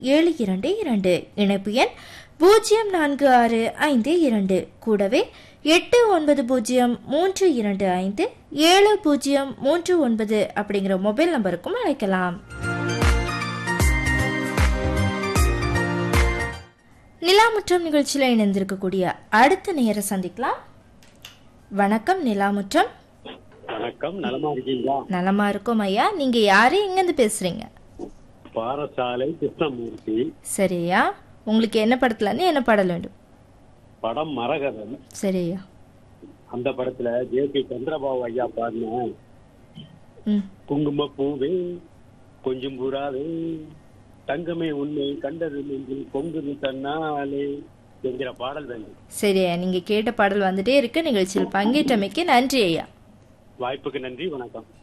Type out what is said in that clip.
ஏழு இரண்டு இரண்டு இணைப்பு எண் பூஜ்ஜியம் நான்கு ஆறு ஐந்து இரண்டு கூடவே எட்டு ஒன்பது பூஜ்ஜியம் மூன்று இரண்டு ஐந்து ஏழு பூஜ்ஜியம் மூன்று ஒன்பது அப்படிங்கிற மொபைல் நம்பருக்கும் அழைக்கலாம் நிலாமுற்றம் நிகழ்ச்சியில் இணைந்திருக்கக்கூடிய அடுத்த நேர சந்திக்கலாம் வணக்கம் நிலாமுற்றம் வணக்கம் நலமா இருக்கீங்களா நலமா இருக்கும் ஐயா நீங்க யாரு எங்கேருந்து பேசுறீங்க பாரசாலை கிருஷ்ணமூர்த்தி சரியா உங்களுக்கு என்ன படத்துல இருந்து என்ன பாடல் வேண்டும் படம் மரகதம் சரியா அந்த படத்துல ஜே பி சந்திரபாபு ஐயா பாடின ம் குங்கும பூவே கொஞ்சம் புறாவே தங்கமே உன்னை கண்டது நெஞ்சில் பொங்குது தன்னாலே என்கிற பாடல் வேண்டும் சரியா நீங்க கேட்ட பாடல் வந்துட்டே இருக்கு நிகழ்ச்சியில் பங்கேற்றமைக்கு நன்றி ஐயா வாய்ப்புக்கு நன்றி வணக்கம்